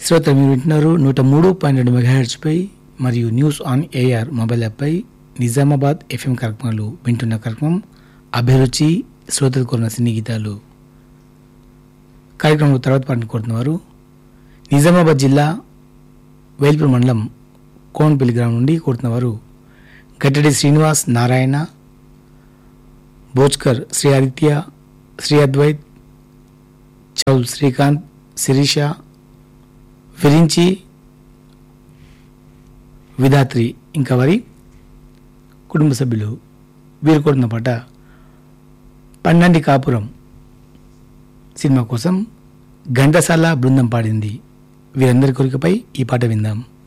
శ్రోతలు మీరు వింటున్నారు నూట మూడు పాయింట్ రెండు మెగాహెడ్స్పై మరియు న్యూస్ ఆన్ ఏఆర్ మొబైల్ యాప్పై నిజామాబాద్ ఎఫ్ఎం కార్యక్రమాలు వింటున్న కార్యక్రమం అభిరుచి శ్రోతలు కోరిన సినీ గీతాలు కార్యక్రమం తర్వాత పాటను కోరుతున్నవారు నిజామాబాద్ జిల్లా వేల్పూర్ మండలం కోన్పల్లి గ్రామం నుండి కోరుతున్నవారు గట్టడి శ్రీనివాస్ నారాయణ భోజ్కర్ శ్రీ ఆదిత్య శ్రీ అద్వైత్ చౌల్ శ్రీకాంత్ శిరీష విరించి విధాత్రి ఇంకా వారి కుటుంబ సభ్యులు వీరు కొడుతున్న పాట పన్నెండి కాపురం సినిమా కోసం ఘంటసాల బృందం పాడింది వీరందరి కోరికపై ఈ పాట విందాం